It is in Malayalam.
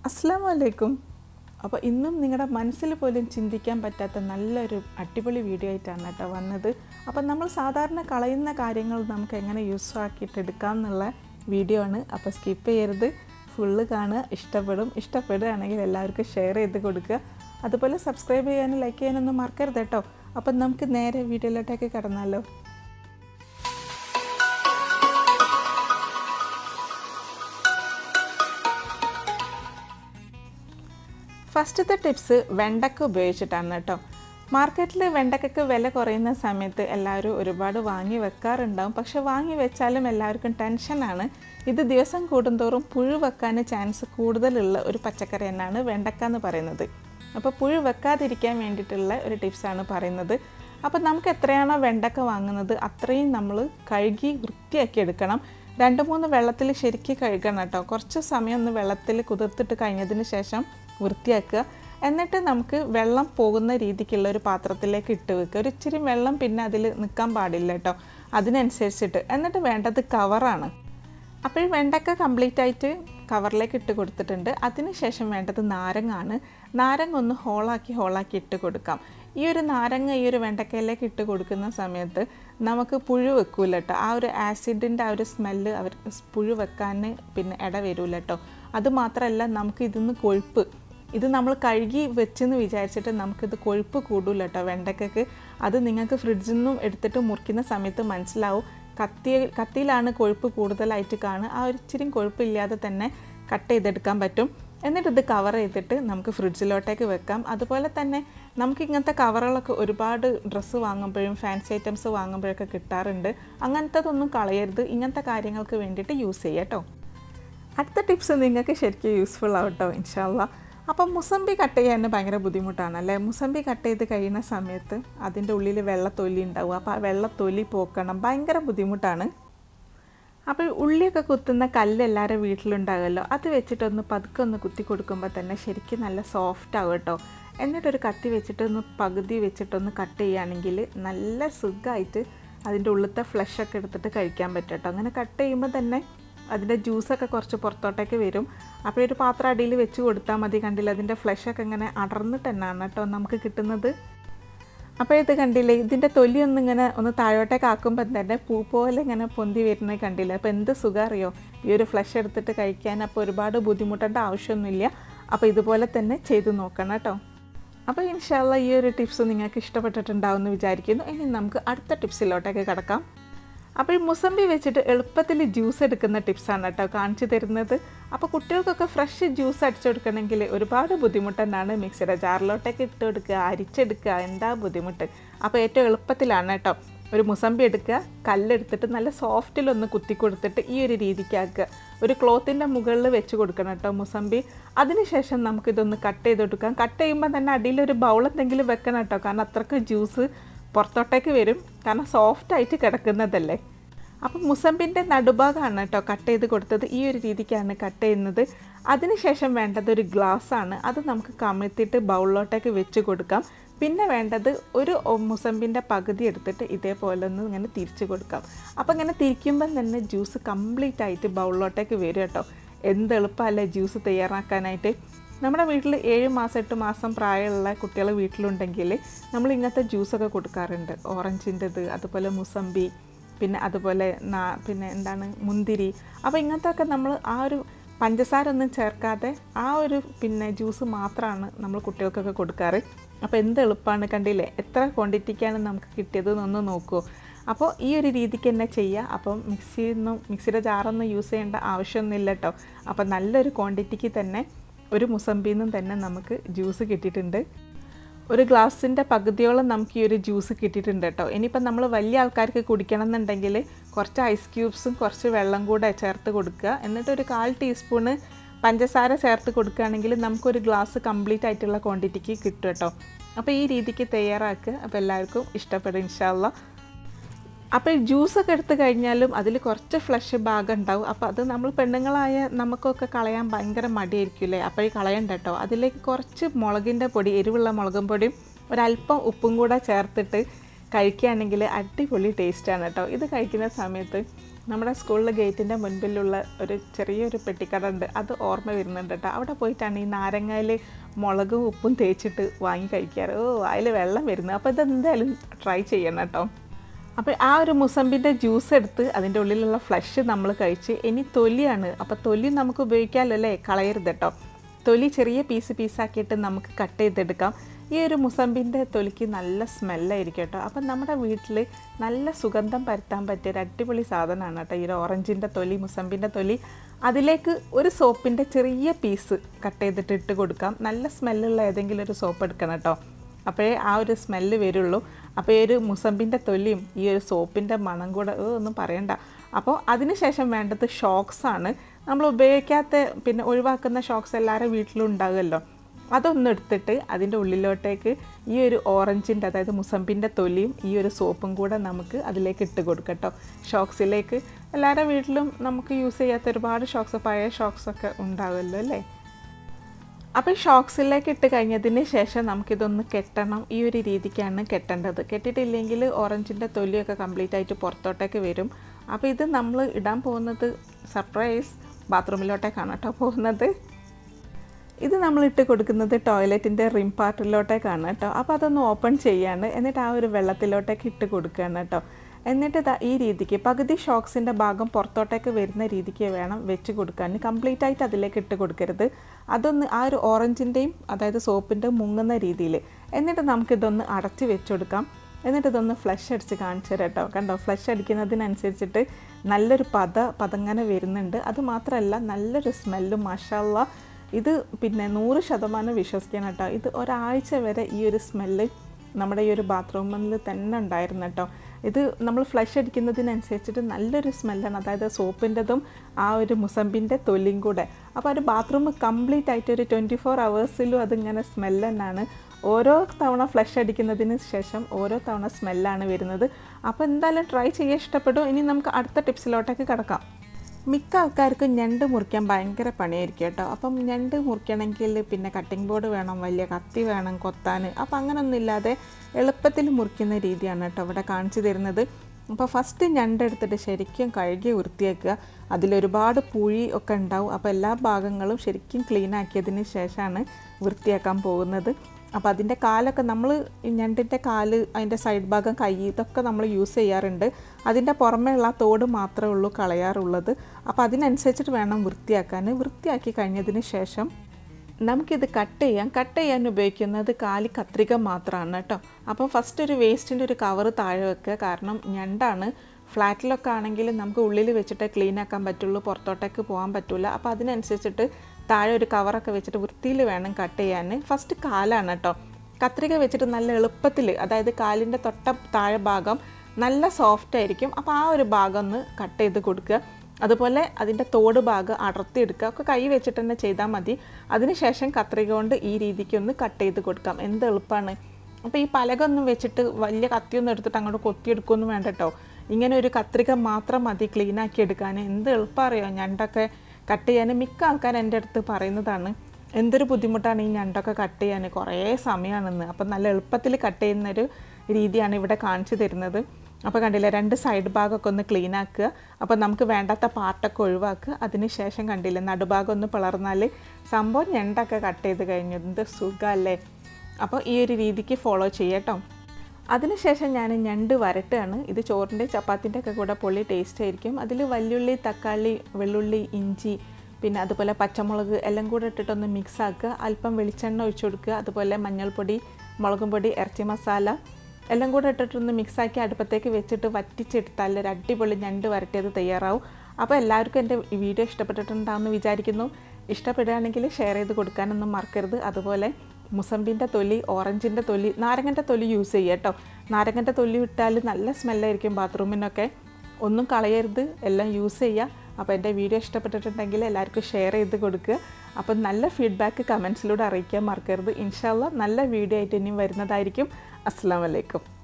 അസ്സാം വലൈക്കും അപ്പോൾ ഇന്നും നിങ്ങളുടെ മനസ്സിൽ പോലും ചിന്തിക്കാൻ പറ്റാത്ത നല്ലൊരു അടിപൊളി വീഡിയോ ആയിട്ടാണ് കേട്ടോ വന്നത് അപ്പോൾ നമ്മൾ സാധാരണ കളയുന്ന കാര്യങ്ങൾ നമുക്ക് എങ്ങനെ യൂസ് ആക്കിയിട്ട് എടുക്കാം എന്നുള്ള വീഡിയോ ആണ് അപ്പോൾ സ്കിപ്പ് ചെയ്യരുത് ഫുള്ള് കാണുക ഇഷ്ടപ്പെടും ഇഷ്ടപ്പെടുകയാണെങ്കിൽ എല്ലാവർക്കും ഷെയർ ചെയ്ത് കൊടുക്കുക അതുപോലെ സബ്സ്ക്രൈബ് ചെയ്യാനും ലൈക്ക് ചെയ്യാനൊന്നും മറക്കരുത് കേട്ടോ അപ്പം നമുക്ക് നേരെ വീഡിയോയിലോട്ടേക്ക് കടന്നാലോ ഫസ്റ്റത്തെ ടിപ്സ് വെണ്ടക്ക ഉപയോഗിച്ചിട്ടാണ് കേട്ടോ മാർക്കറ്റിൽ വെണ്ടക്കയ്ക്ക് വില കുറയുന്ന സമയത്ത് എല്ലാവരും ഒരുപാട് വാങ്ങി വെക്കാറുണ്ടാവും പക്ഷെ വാങ്ങി വെച്ചാലും എല്ലാവർക്കും ടെൻഷനാണ് ഇത് ദിവസം കൂടുന്തോറും പുഴു വെക്കാൻ ചാൻസ് കൂടുതലുള്ള ഒരു പച്ചക്കറി തന്നെയാണ് വെണ്ടക്ക എന്ന് പറയുന്നത് അപ്പോൾ പുഴു വെക്കാതിരിക്കാൻ വേണ്ടിയിട്ടുള്ള ഒരു ടിപ്സാണ് പറയുന്നത് അപ്പോൾ നമുക്ക് എത്രയാണോ വെണ്ടക്ക വാങ്ങുന്നത് അത്രയും നമ്മൾ കഴുകി വൃത്തിയാക്കി എടുക്കണം രണ്ട് മൂന്ന് വെള്ളത്തിൽ ശരിക്കും കഴുകണം കേട്ടോ കുറച്ച് സമയം ഒന്ന് വെള്ളത്തിൽ കുതിർത്തിട്ട് കഴിഞ്ഞതിന് ശേഷം വൃത്തിയാക്കുക എന്നിട്ട് നമുക്ക് വെള്ളം പോകുന്ന രീതിക്കുള്ള ഒരു പാത്രത്തിലേക്ക് ഇട്ട് വെക്കുക ഒരു ഇച്ചിരി വെള്ളം പിന്നെ അതിൽ നിൽക്കാൻ പാടില്ല കേട്ടോ അതിനനുസരിച്ചിട്ട് എന്നിട്ട് വേണ്ടത് കവറാണ് അപ്പോൾ ഈ വെണ്ടക്ക കംപ്ലീറ്റ് ആയിട്ട് കവറിലേക്ക് ഇട്ട് കൊടുത്തിട്ടുണ്ട് അതിനുശേഷം വേണ്ടത് നാരങ്ങാണ് നാരങ്ങ ഒന്ന് ഹോളാക്കി ഹോളാക്കി ഇട്ട് കൊടുക്കാം ഈ ഒരു നാരങ്ങ ഈ ഒരു വെണ്ടക്കയിലേക്ക് ഇട്ട് കൊടുക്കുന്ന സമയത്ത് നമുക്ക് പുഴു വെക്കൂല കേട്ടോ ആ ഒരു ആസിഡിൻ്റെ ആ ഒരു സ്മെല്ല് അവർ പുഴു വെക്കാൻ പിന്നെ ഇട വരൂല കേട്ടോ അതുമാത്രമല്ല നമുക്ക് ഇതിന്ന് കൊഴുപ്പ് ഇത് നമ്മൾ കഴുകി വെച്ചെന്ന് വിചാരിച്ചിട്ട് നമുക്കിത് കൊഴുപ്പ് കൂടില്ല കേട്ടോ വെണ്ടക്കയ്ക്ക് അത് നിങ്ങൾക്ക് ഫ്രിഡ്ജിൽ നിന്നും എടുത്തിട്ട് മുറിക്കുന്ന സമയത്ത് മനസ്സിലാവും കത്തി കത്തിയിലാണ് കൊഴുപ്പ് കൂടുതലായിട്ട് കാണുക ആ ഒരു ഇച്ചിരി കൊഴുപ്പില്ലാതെ തന്നെ കട്ട് ചെയ്തെടുക്കാൻ പറ്റും എന്നിട്ട് ഇത് കവർ ചെയ്തിട്ട് നമുക്ക് ഫ്രിഡ്ജിലോട്ടേക്ക് വെക്കാം അതുപോലെ തന്നെ നമുക്ക് ഇങ്ങനത്തെ കവറുകളൊക്കെ ഒരുപാട് ഡ്രസ്സ് വാങ്ങുമ്പോഴും ഫാൻസി ഐറ്റംസ് വാങ്ങുമ്പോഴൊക്കെ കിട്ടാറുണ്ട് അങ്ങനത്തതൊന്നും കളയരുത് ഇങ്ങനത്തെ കാര്യങ്ങൾക്ക് വേണ്ടിയിട്ട് യൂസ് ചെയ്യാം കേട്ടോ അടുത്ത ടിപ്സ് നിങ്ങൾക്ക് ശരിക്കും യൂസ്ഫുൾ ആവും കേട്ടോ ഇൻഷാല്ല അപ്പം മുസമ്പി കട്ട് ചെയ്യാൻ ഭയങ്കര ബുദ്ധിമുട്ടാണ് അല്ലേ മുസമ്പി കട്ട് ചെയ്ത് കഴിയുന്ന സമയത്ത് അതിൻ്റെ ഉള്ളിൽ വെള്ളത്തൊലി ഉണ്ടാവും അപ്പോൾ ആ വെള്ളത്തൊലി പോക്കണം ഭയങ്കര ബുദ്ധിമുട്ടാണ് അപ്പോൾ ഉള്ളിയൊക്കെ കുത്തുന്ന കല്ല് എല്ലാവരും വീട്ടിലുണ്ടാകുമല്ലോ അത് വെച്ചിട്ടൊന്ന് പതുക്കെ ഒന്ന് കുത്തി കൊടുക്കുമ്പോൾ തന്നെ ശരിക്കും നല്ല സോഫ്റ്റ് ആവും കേട്ടോ എന്നിട്ടൊരു കത്തി വെച്ചിട്ടൊന്ന് പകുതി വെച്ചിട്ടൊന്ന് കട്ട് ചെയ്യുകയാണെങ്കിൽ നല്ല സുഖമായിട്ട് അതിൻ്റെ ഉള്ളിലത്തെ ഫ്ലഷൊക്കെ എടുത്തിട്ട് കഴിക്കാൻ പറ്റും കേട്ടോ അങ്ങനെ കട്ട് ചെയ്യുമ്പോൾ തന്നെ അതിൻ്റെ ജ്യൂസൊക്കെ കുറച്ച് പുറത്തോട്ടേക്ക് വരും അപ്പോൾ ഒരു പാത്രം അടിയിൽ വെച്ച് കൊടുത്താൽ മതി കണ്ടില്ല അതിൻ്റെ ഫ്ലഷൊക്കെ ഇങ്ങനെ അടർന്നിട്ട് തന്നെയാണ് കേട്ടോ നമുക്ക് കിട്ടുന്നത് അപ്പോൾ ഇത് കണ്ടില്ലേ ഇതിൻ്റെ തൊലി ഒന്ന് ഇങ്ങനെ ഒന്ന് താഴോട്ടേക്ക് ആക്കുമ്പോൾ തന്നെ പൂ പോലെ ഇങ്ങനെ പൊന്തി വരുന്നത് കണ്ടില്ല അപ്പോൾ എന്ത് സുഖം അറിയോ ഈ ഒരു ഫ്ലഷ് എടുത്തിട്ട് കഴിക്കാൻ അപ്പോൾ ഒരുപാട് ബുദ്ധിമുട്ടേണ്ട ആവശ്യമൊന്നുമില്ല അപ്പോൾ ഇതുപോലെ തന്നെ ചെയ്ത് നോക്കണം കേട്ടോ അപ്പോൾ ഇൻഷാല്ല ഈ ഒരു ടിപ്സ് നിങ്ങൾക്ക് ഇഷ്ടപ്പെട്ടിട്ടുണ്ടാവും എന്ന് വിചാരിക്കുന്നു ഇനി നമുക്ക് അടുത്ത ടിപ്സിലോട്ടേക്ക് കിടക്കാം അപ്പോൾ ഈ മുസമ്പി വെച്ചിട്ട് എളുപ്പത്തിൽ ജ്യൂസ് എടുക്കുന്ന ടിപ്സാണ് കേട്ടോ കാണിച്ചു തരുന്നത് അപ്പോൾ കുട്ടികൾക്കൊക്കെ ഫ്രഷ് ജ്യൂസ് അടിച്ചെടുക്കണമെങ്കിൽ ഒരുപാട് ബുദ്ധിമുട്ട് തന്നെയാണ് മിക്സിയുടെ ജാറിലോട്ടൊക്കെ ഇട്ട് കൊടുക്കുക അരിച്ചെടുക്കുക എന്താ ബുദ്ധിമുട്ട് അപ്പോൾ ഏറ്റവും എളുപ്പത്തിലാണ് കേട്ടോ ഒരു മുസമ്പി എടുക്കുക കല്ലെടുത്തിട്ട് നല്ല സോഫ്റ്റിലൊന്ന് കുത്തി കൊടുത്തിട്ട് ഈ ഒരു രീതിക്കാക്കുക ഒരു ക്ലോത്തിൻ്റെ മുകളിൽ വെച്ച് കൊടുക്കണം കേട്ടോ മുസമ്പി അതിനുശേഷം നമുക്കിതൊന്ന് കട്ട് ചെയ്ത് കൊടുക്കാം കട്ട് ചെയ്യുമ്പോൾ തന്നെ അടിയിലൊരു ബൗൾ എന്തെങ്കിലും വെക്കണം കേട്ടോ കാരണം അത്രയ്ക്ക് ജ്യൂസ് പുറത്തോട്ടേക്ക് വരും കാരണം സോഫ്റ്റ് ആയിട്ട് കിടക്കുന്നതല്ലേ അപ്പം മുസമ്പിൻ്റെ നടുഭാഗമാണ് കേട്ടോ കട്ട് ചെയ്ത് കൊടുത്തത് ഈ ഒരു രീതിക്കാണ് കട്ട് ചെയ്യുന്നത് അതിനുശേഷം വേണ്ടത് ഒരു ഗ്ലാസ് ആണ് അത് നമുക്ക് കമിഴ്ത്തിയിട്ട് ബൗളിലോട്ടേക്ക് വെച്ച് കൊടുക്കാം പിന്നെ വേണ്ടത് ഒരു മുസമ്പിൻ്റെ പകുതി എടുത്തിട്ട് ഇതേപോലെ ഒന്ന് ഇങ്ങനെ തിരിച്ച് കൊടുക്കാം അപ്പോൾ ഇങ്ങനെ തിരിക്കുമ്പം തന്നെ ജ്യൂസ് കംപ്ലീറ്റ് ആയിട്ട് ബൗളിലോട്ടേക്ക് വരും കേട്ടോ എന്ത് എളുപ്പമല്ലേ ജ്യൂസ് തയ്യാറാക്കാനായിട്ട് നമ്മുടെ വീട്ടിൽ ഏഴ് മാസം എട്ട് മാസം പ്രായമുള്ള കുട്ടികൾ വീട്ടിലുണ്ടെങ്കിൽ നമ്മൾ ഇങ്ങനത്തെ ജ്യൂസൊക്കെ കൊടുക്കാറുണ്ട് ഓറഞ്ചിൻ്റെത് അതുപോലെ മുസമ്പി പിന്നെ അതുപോലെ നാ പിന്നെ എന്താണ് മുന്തിരി അപ്പോൾ ഇങ്ങനത്തെ ഒക്കെ നമ്മൾ ആ ഒരു പഞ്ചസാര ഒന്നും ചേർക്കാതെ ആ ഒരു പിന്നെ ജ്യൂസ് മാത്രമാണ് നമ്മൾ കുട്ടികൾക്കൊക്കെ കൊടുക്കാറ് അപ്പോൾ എന്ത് എളുപ്പമാണ് കണ്ടില്ലേ എത്ര ക്വാണ്ടിറ്റിക്കാണ് നമുക്ക് കിട്ടിയത് എന്നൊന്ന് നോക്കുമോ അപ്പോൾ ഈ ഒരു രീതിക്ക് തന്നെ ചെയ്യുക അപ്പം മിക്സിയൊന്നും മിക്സിയുടെ ജാറൊന്നും യൂസ് ചെയ്യേണ്ട ആവശ്യമൊന്നുമില്ല കേട്ടോ അപ്പോൾ നല്ലൊരു ക്വാണ്ടിറ്റിക്ക് തന്നെ ഒരു മുസമ്പിൽ നിന്നും തന്നെ നമുക്ക് ജ്യൂസ് കിട്ടിയിട്ടുണ്ട് ഒരു ഗ്ലാസിൻ്റെ പകുതിയോളം നമുക്ക് ഈ ഒരു ജ്യൂസ് കിട്ടിയിട്ടുണ്ട് കേട്ടോ ഇനിയിപ്പം നമ്മൾ വലിയ ആൾക്കാർക്ക് കുടിക്കണം എന്നുണ്ടെങ്കിൽ കുറച്ച് ഐസ് ക്യൂബ്സും കുറച്ച് വെള്ളം കൂടെ ചേർത്ത് കൊടുക്കുക എന്നിട്ട് ഒരു കാൽ ടീസ്പൂണ് പഞ്ചസാര ചേർത്ത് കൊടുക്കുകയാണെങ്കിൽ നമുക്കൊരു ഗ്ലാസ് കംപ്ലീറ്റ് ആയിട്ടുള്ള ക്വാണ്ടിറ്റിക്ക് കിട്ടും കേട്ടോ അപ്പോൾ ഈ രീതിക്ക് തയ്യാറാക്കുക അപ്പോൾ എല്ലാവർക്കും ഇഷ്ടപ്പെടും ഇൻഷാല്ല അപ്പോൾ ഈ ജ്യൂസൊക്കെ എടുത്തു കഴിഞ്ഞാലും അതിൽ കുറച്ച് ഫ്ലഷ് ഭാഗം ഉണ്ടാവും അപ്പോൾ അത് നമ്മൾ പെണ്ണുങ്ങളായ നമുക്കൊക്കെ കളയാൻ ഭയങ്കര മടിയായിരിക്കില്ലേ അപ്പോൾ ഈ കളയണ്ട കേട്ടോ അതിലേക്ക് കുറച്ച് മുളകിൻ്റെ പൊടി എരിവുള്ള മുളകും പൊടിയും ഒരല്പം ഉപ്പും കൂടെ ചേർത്തിട്ട് കഴിക്കുകയാണെങ്കിൽ അടിപൊളി ടേസ്റ്റാണ് കേട്ടോ ഇത് കഴിക്കുന്ന സമയത്ത് നമ്മുടെ സ്കൂളിലെ ഗേറ്റിൻ്റെ മുൻപിലുള്ള ഒരു ചെറിയൊരു പെട്ടിക്കട ഉണ്ട് അത് ഓർമ്മ വരുന്നുണ്ട് കേട്ടോ അവിടെ പോയിട്ടാണ് ഈ നാരങ്ങയിൽ മുളകും ഉപ്പും തേച്ചിട്ട് വാങ്ങി കഴിക്കാറ് ഓ അതിൽ വെള്ളം വരുന്നത് അപ്പോൾ ഇതെന്തായാലും ട്രൈ ചെയ്യണം കേട്ടോ അപ്പോൾ ആ ഒരു മുസമ്പിൻ്റെ ജ്യൂസ് എടുത്ത് അതിൻ്റെ ഉള്ളിലുള്ള ഫ്ലഷ് നമ്മൾ കഴിച്ച് ഇനി തൊലിയാണ് അപ്പോൾ തൊലി നമുക്ക് ഉപയോഗിക്കാമല്ലോ അല്ലേ കളയരുത് കേട്ടോ തൊലി ചെറിയ പീസ് പീസാക്കിയിട്ട് നമുക്ക് കട്ട് ചെയ്തെടുക്കാം ഈ ഒരു മുസമ്പിൻ്റെ തൊലിക്ക് നല്ല സ്മെല്ലായിരിക്കും കേട്ടോ അപ്പം നമ്മുടെ വീട്ടിൽ നല്ല സുഗന്ധം പരത്താൻ പറ്റിയ ഒരു അടിപൊളി സാധനമാണ് കേട്ടോ ഈ ഒരു ഓറഞ്ചിൻ്റെ തൊലി മുസമ്പിൻ്റെ തൊലി അതിലേക്ക് ഒരു സോപ്പിൻ്റെ ചെറിയ പീസ് കട്ട് ചെയ്തിട്ട് ഇട്ട് കൊടുക്കാം നല്ല സ്മെല്ലുള്ള ഏതെങ്കിലും ഒരു സോപ്പ് എടുക്കണം കേട്ടോ അപ്പോഴേ ആ ഒരു സ്മെല്ല് വരുള്ളൂ അപ്പോൾ ഈ ഒരു മുസമ്പിൻ്റെ തൊലിയും ഈ ഒരു സോപ്പിൻ്റെ മണം കൂടെ ഏ, ഒന്നും പറയണ്ട അപ്പോൾ അതിനുശേഷം വേണ്ടത് ഷോക്സ് ആണ് നമ്മൾ ഉപയോഗിക്കാത്ത പിന്നെ ഒഴിവാക്കുന്ന ഷോക്സ് എല്ലാവരുടെ വീട്ടിലും ഉണ്ടാകുമല്ലോ അതൊന്നും എടുത്തിട്ട് അതിൻ്റെ ഉള്ളിലോട്ടേക്ക് ഈ ഒരു ഓറഞ്ചിൻ്റെ അതായത് മുസമ്പിൻ്റെ തൊലിയും ഈ ഒരു സോപ്പും കൂടെ നമുക്ക് അതിലേക്ക് ഇട്ട് കൊടുക്കാം കേട്ടോ ഷോക്സിലേക്ക് എല്ലാവരുടെ വീട്ടിലും നമുക്ക് യൂസ് ചെയ്യാത്ത ഒരുപാട് ഷോക്സ് പഴയ ഷോക്സ് ഒക്കെ ഉണ്ടാകുമല്ലോ അല്ലേ അപ്പോൾ ഷോക്സിലേക്ക് ഇട്ട് കഴിഞ്ഞതിന് ശേഷം നമുക്കിതൊന്ന് കെട്ടണം ഈ ഒരു രീതിക്കാണ് കെട്ടേണ്ടത് കെട്ടിയിട്ടില്ലെങ്കിൽ ഓറഞ്ചിൻ്റെ തൊലിയൊക്കെ കംപ്ലീറ്റ് ആയിട്ട് പുറത്തോട്ടേക്ക് വരും അപ്പോൾ ഇത് നമ്മൾ ഇടാൻ പോകുന്നത് സർപ്രൈസ് ബാത്റൂമിലോട്ടേക്കാണ് കേട്ടോ പോകുന്നത് ഇത് നമ്മൾ ഇട്ട് കൊടുക്കുന്നത് ടോയ്ലറ്റിൻ്റെ റിം പാർട്ടിലോട്ടേക്കാണ് കേട്ടോ അപ്പോൾ അതൊന്ന് ഓപ്പൺ ചെയ്യാണ് എന്നിട്ട് ആ ഒരു വെള്ളത്തിലോട്ടേക്ക് ഇട്ട് കൊടുക്കുകയാണ് കേട്ടോ എന്നിട്ട് ദാ ഈ രീതിക്ക് പകുതി ഷോക്സിൻ്റെ ഭാഗം പുറത്തോട്ടേക്ക് വരുന്ന രീതിക്ക് വേണം വെച്ച് കൊടുക്കാൻ കംപ്ലീറ്റ് ആയിട്ട് അതിലേക്ക് ഇട്ട് കൊടുക്കരുത് അതൊന്ന് ആ ഒരു ഓറഞ്ചിൻ്റെയും അതായത് സോപ്പിൻ്റെ മുങ്ങുന്ന രീതിയിൽ എന്നിട്ട് നമുക്കിതൊന്ന് അടച്ച് വെച്ച് കൊടുക്കാം എന്നിട്ട് ഇതൊന്ന് ഫ്ലഷ് അടിച്ച് കാണിച്ചു തരാം കേട്ടോ കണ്ടോ ഫ്ലഷ് അടിക്കുന്നതിനനുസരിച്ചിട്ട് നല്ലൊരു പത പതങ്ങനെ വരുന്നുണ്ട് അത് മാത്രമല്ല നല്ലൊരു സ്മെല്ലും മഷാല്ല ഇത് പിന്നെ നൂറ് ശതമാനം വിശ്വസിക്കാൻ കേട്ടോ ഇത് ഒരാഴ്ച വരെ ഈ ഒരു സ്മെല്ല് നമ്മുടെ ഈ ഒരു ബാത്റൂമിൽ തന്നെ ഉണ്ടായിരുന്നു കേട്ടോ ഇത് നമ്മൾ ഫ്ലഷ് അടിക്കുന്നതിനനുസരിച്ചിട്ട് നല്ലൊരു സ്മെല്ലാണ് അതായത് സോപ്പിൻ്റെതും ആ ഒരു മുസമ്പിൻ്റെ തൊലിയും കൂടെ അപ്പോൾ ഒരു ബാത്റൂം കംപ്ലീറ്റ് ആയിട്ട് ഒരു ട്വൻറ്റി ഫോർ അവേഴ്സിലും അതിങ്ങനെ സ്മെല്ല് തന്നെയാണ് ഓരോ തവണ ഫ്ലഷ് അടിക്കുന്നതിന് ശേഷം ഓരോ തവണ സ്മെല്ലാണ് വരുന്നത് അപ്പോൾ എന്തായാലും ട്രൈ ചെയ്യാൻ ഇഷ്ടപ്പെടും ഇനി നമുക്ക് അടുത്ത ടിപ്സിലോട്ടേക്ക് കിടക്കാം മിക്ക ആൾക്കാർക്കും ഞണ്ട് മുറിക്കാൻ ഭയങ്കര പണിയായിരിക്കും കേട്ടോ അപ്പം ഞണ്ട് മുറിക്കണമെങ്കിൽ പിന്നെ കട്ടിംഗ് ബോർഡ് വേണം വലിയ കത്തി വേണം കൊത്താൻ അപ്പം അങ്ങനൊന്നും ഇല്ലാതെ എളുപ്പത്തിൽ മുറിക്കുന്ന രീതിയാണ് കേട്ടോ ഇവിടെ കാണിച്ചു തരുന്നത് അപ്പോൾ ഫസ്റ്റ് ഞണ്ട് എടുത്തിട്ട് ശരിക്കും കഴുകി വൃത്തിയാക്കുക അതിലൊരുപാട് പുഴി ഒക്കെ ഉണ്ടാവും അപ്പോൾ എല്ലാ ഭാഗങ്ങളും ശരിക്കും ക്ലീൻ ആക്കിയതിന് ശേഷമാണ് വൃത്തിയാക്കാൻ പോകുന്നത് അപ്പോൾ അതിൻ്റെ കാലൊക്കെ നമ്മൾ ഞണ്ടിൻ്റെ കാല് അതിൻ്റെ സൈഡ് ഭാഗം കൈ ഇതൊക്കെ നമ്മൾ യൂസ് ചെയ്യാറുണ്ട് അതിൻ്റെ പുറമേ ഉള്ള ആ തോട് മാത്രമേ ഉള്ളൂ കളയാറുള്ളത് അപ്പോൾ അതിനനുസരിച്ചിട്ട് വേണം വൃത്തിയാക്കാൻ വൃത്തിയാക്കി കഴിഞ്ഞതിന് ശേഷം നമുക്കിത് കട്ട് ചെയ്യാം കട്ട് ചെയ്യാൻ ഉപയോഗിക്കുന്നത് കാലി കത്രിക മാത്രമാണ് കേട്ടോ അപ്പോൾ ഫസ്റ്റ് ഒരു വേസ്റ്റിൻ്റെ ഒരു കവർ താഴെ വെക്കുക കാരണം ഞണ്ടാണ് ഫ്ലാറ്റിലൊക്കെ ആണെങ്കിൽ നമുക്ക് ഉള്ളിൽ വെച്ചിട്ട് ക്ലീൻ ആക്കാൻ പറ്റുള്ളൂ പുറത്തോട്ടേക്ക് പോകാൻ പറ്റില്ല അപ്പോൾ അതിനനുസരിച്ചിട്ട് താഴെ ഒരു കവറൊക്കെ വെച്ചിട്ട് വൃത്തിയിൽ വേണം കട്ട് ചെയ്യാൻ ഫസ്റ്റ് കാലാണ് കേട്ടോ കത്രിക വെച്ചിട്ട് നല്ല എളുപ്പത്തിൽ അതായത് കാലിൻ്റെ തൊട്ട താഴെ ഭാഗം നല്ല സോഫ്റ്റ് ആയിരിക്കും അപ്പോൾ ആ ഒരു ഭാഗം ഒന്ന് കട്ട് ചെയ്ത് കൊടുക്കുക അതുപോലെ അതിൻ്റെ തോട് ഭാഗം അടർത്തിയെടുക്കുക ഒക്കെ കൈ വെച്ചിട്ട് തന്നെ ചെയ്താൽ മതി അതിനുശേഷം കത്രിക കൊണ്ട് ഈ രീതിക്ക് ഒന്ന് കട്ട് ചെയ്ത് കൊടുക്കാം എന്ത് എളുപ്പമാണ് അപ്പോൾ ഈ പലകൊന്നും വെച്ചിട്ട് വലിയ കത്തിയൊന്നും എടുത്തിട്ട് അങ്ങോട്ട് കൊത്തിയെടുക്കുകയൊന്നും വേണ്ട കേട്ടോ ഇങ്ങനെ ഒരു കത്രിക മാത്രം മതി ക്ലീൻ ആക്കി എടുക്കാൻ എന്ത് എളുപ്പം അറിയോ ഞണ്ടൊക്കെ കട്ട് ചെയ്യാൻ മിക്ക ആൾക്കാർ എൻ്റെ അടുത്ത് പറയുന്നതാണ് എന്തൊരു ബുദ്ധിമുട്ടാണ് ഈ ഞണ്ടൊക്കെ കട്ട് ചെയ്യാൻ കുറേ സമയമാണെന്ന് അപ്പം നല്ല എളുപ്പത്തിൽ കട്ട് ചെയ്യുന്നൊരു രീതിയാണ് ഇവിടെ കാണിച്ചു തരുന്നത് അപ്പോൾ കണ്ടില്ലേ രണ്ട് സൈഡ് ഭാഗമൊക്കെ ഒന്ന് ക്ലീൻ ആക്കുക അപ്പോൾ നമുക്ക് വേണ്ടാത്ത പാർട്ടൊക്കെ ഒഴിവാക്കുക അതിന് ശേഷം കണ്ടില്ലേ നടുഭാഗം ഒന്ന് പിളർന്നാൽ സംഭവം ഞണ്ടൊക്കെ കട്ട് ചെയ്ത് കഴിഞ്ഞു എന്ത് സുഖമല്ലേ അപ്പോൾ ഈ ഒരു രീതിക്ക് ഫോളോ ചെയ്യട്ടോ അതിനുശേഷം ഞാൻ ഞണ്ട് വരട്ടുകയാണ് ഇത് ചോറിൻ്റെ ചപ്പാത്തിൻ്റെ ഒക്കെ കൂടെ പൊള്ളി ടേസ്റ്റ് ആയിരിക്കും അതിൽ വല്യുള്ളി തക്കാളി വെള്ളുള്ളി ഇഞ്ചി പിന്നെ അതുപോലെ പച്ചമുളക് എല്ലാം കൂടെ ഇട്ടിട്ടൊന്ന് മിക്സ് ആക്കുക അല്പം വെളിച്ചെണ്ണ ഒഴിച്ചു കൊടുക്കുക അതുപോലെ മഞ്ഞൾപ്പൊടി മുളകും പൊടി ഇറച്ചി മസാല എല്ലാം കൂടെ ഇട്ടിട്ടൊന്ന് മിക്സാക്കി അടുപ്പത്തേക്ക് വെച്ചിട്ട് വറ്റിച്ചെടുത്താൽ ഒരു അടിപൊളി ഞണ്ട് വരട്ടിയത് തയ്യാറാവും അപ്പോൾ എല്ലാവർക്കും എൻ്റെ ഈ വീഡിയോ ഇഷ്ടപ്പെട്ടിട്ടുണ്ടാവുമെന്ന് വിചാരിക്കുന്നു ഇഷ്ടപ്പെടുകയാണെങ്കിൽ ഷെയർ ചെയ്ത് കൊടുക്കാനൊന്നും മറക്കരുത് അതുപോലെ മുസമ്പിൻ്റെ തൊലി ഓറഞ്ചിൻ്റെ തൊലി നാരങ്ങൻ്റെ തൊലി യൂസ് ചെയ്യുക കേട്ടോ നാരങ്ങൻ്റെ തൊലി വിട്ടാൽ നല്ല സ്മെല്ലായിരിക്കും ബാത്റൂമിനൊക്കെ ഒന്നും കളയരുത് എല്ലാം യൂസ് ചെയ്യുക അപ്പോൾ എൻ്റെ വീഡിയോ ഇഷ്ടപ്പെട്ടിട്ടുണ്ടെങ്കിൽ എല്ലാവർക്കും ഷെയർ ചെയ്ത് കൊടുക്കുക അപ്പം നല്ല ഫീഡ്ബാക്ക് കമൻസിലൂടെ അറിയിക്കാൻ മറക്കരുത് ഇൻഷാല്ല നല്ല വീഡിയോ ആയിട്ട് ഇനിയും വരുന്നതായിരിക്കും അസ്സാം വലൈക്കും